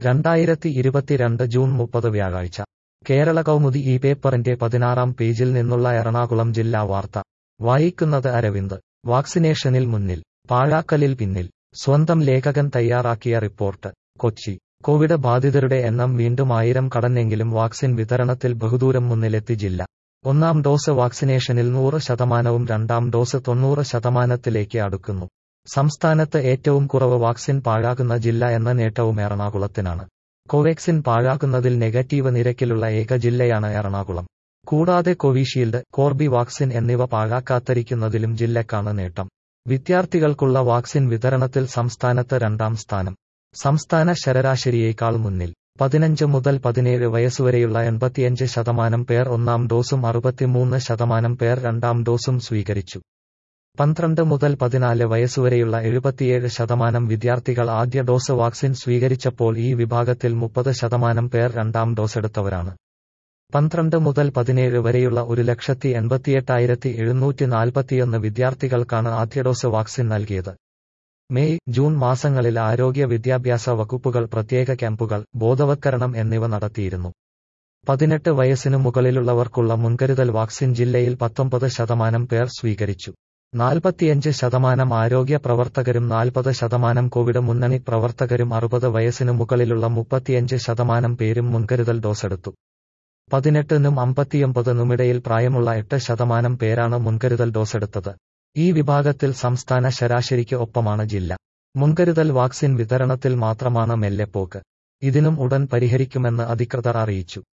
രണ്ടായിരത്തി ഇരുപത്തിരണ്ട് ജൂൺ മുപ്പത് വ്യാഴാഴ്ച കേരള കൗമുദി ഈ പേപ്പറിന്റെ പതിനാറാം പേജിൽ നിന്നുള്ള എറണാകുളം ജില്ലാ വാർത്ത വായിക്കുന്നത് അരവിന്ദ് വാക്സിനേഷനിൽ മുന്നിൽ പാഴാക്കലിൽ പിന്നിൽ സ്വന്തം ലേഖകൻ തയ്യാറാക്കിയ റിപ്പോർട്ട് കൊച്ചി കോവിഡ് ബാധിതരുടെ എണ്ണം വീണ്ടും ആയിരം കടന്നെങ്കിലും വാക്സിൻ വിതരണത്തിൽ ബഹുദൂരം മുന്നിലെത്തി ജില്ല ഒന്നാം ഡോസ് വാക്സിനേഷനിൽ നൂറ് ശതമാനവും രണ്ടാം ഡോസ് തൊണ്ണൂറ് ശതമാനത്തിലേക്ക് അടുക്കുന്നു സംസ്ഥാനത്ത് ഏറ്റവും കുറവ് വാക്സിൻ പാഴാകുന്ന ജില്ല എന്ന നേട്ടവും എറണാകുളത്തിനാണ് കോവാക്സിൻ പാഴാക്കുന്നതിൽ നെഗറ്റീവ് നിരക്കിലുള്ള ഏക ജില്ലയാണ് എറണാകുളം കൂടാതെ കോവിഷീൽഡ് കോർബി വാക്സിൻ എന്നിവ പാഴാക്കാത്തിരിക്കുന്നതിലും ജില്ലക്കാണ് നേട്ടം വിദ്യാർത്ഥികൾക്കുള്ള വാക്സിൻ വിതരണത്തിൽ സംസ്ഥാനത്ത് രണ്ടാം സ്ഥാനം സംസ്ഥാന ശരാശരിയേക്കാൾ മുന്നിൽ പതിനഞ്ച് മുതൽ പതിനേഴ് വയസ്സുവരെയുള്ള എൺപത്തിയഞ്ച് ശതമാനം പേർ ഒന്നാം ഡോസും അറുപത്തിമൂന്ന് ശതമാനം പേർ രണ്ടാം ഡോസും സ്വീകരിച്ചു പന്ത്രണ്ട് മുതൽ പതിനാല് വയസ്സുവരെയുള്ള എഴുപത്തിയേഴ് ശതമാനം വിദ്യാർത്ഥികൾ ആദ്യ ഡോസ് വാക്സിൻ സ്വീകരിച്ചപ്പോൾ ഈ വിഭാഗത്തിൽ മുപ്പത് ശതമാനം പേർ രണ്ടാം ഡോസ് എടുത്തവരാണ് പന്ത്രണ്ട് മുതൽ പതിനേഴ് വരെയുള്ള ഒരു ലക്ഷത്തി എൺപത്തിയെട്ടായിരത്തി എഴുന്നൂറ്റി നാൽപ്പത്തിയൊന്ന് വിദ്യാർത്ഥികൾക്കാണ് ആദ്യ ഡോസ് വാക്സിൻ നൽകിയത് മെയ് ജൂൺ മാസങ്ങളിൽ ആരോഗ്യ വിദ്യാഭ്യാസ വകുപ്പുകൾ പ്രത്യേക ക്യാമ്പുകൾ ബോധവത്കരണം എന്നിവ നടത്തിയിരുന്നു പതിനെട്ട് വയസ്സിനു മുകളിലുള്ളവർക്കുള്ള മുൻകരുതൽ വാക്സിൻ ജില്ലയിൽ പത്തൊമ്പത് ശതമാനം പേർ സ്വീകരിച്ചു നാൽപ്പത്തിയഞ്ച് ശതമാനം ആരോഗ്യ പ്രവർത്തകരും നാൽപ്പത് ശതമാനം കോവിഡ് മുന്നണി പ്രവർത്തകരും അറുപത് വയസ്സിനു മുകളിലുള്ള മുപ്പത്തിയഞ്ച് ശതമാനം പേരും മുൻകരുതൽ ഡോസെടുത്തു പതിനെട്ടിനും അമ്പത്തിയൊമ്പതിനുമിടയിൽ പ്രായമുള്ള എട്ട് ശതമാനം പേരാണ് മുൻകരുതൽ ഡോസെടുത്തത് ഈ വിഭാഗത്തിൽ സംസ്ഥാന ശരാശരിക്ക് ഒപ്പമാണ് ജില്ല മുൻകരുതൽ വാക്സിൻ വിതരണത്തിൽ മാത്രമാണ് മെല്ലെപ്പോക്ക് ഇതിനും ഉടൻ പരിഹരിക്കുമെന്ന് അധികൃതർ അറിയിച്ചു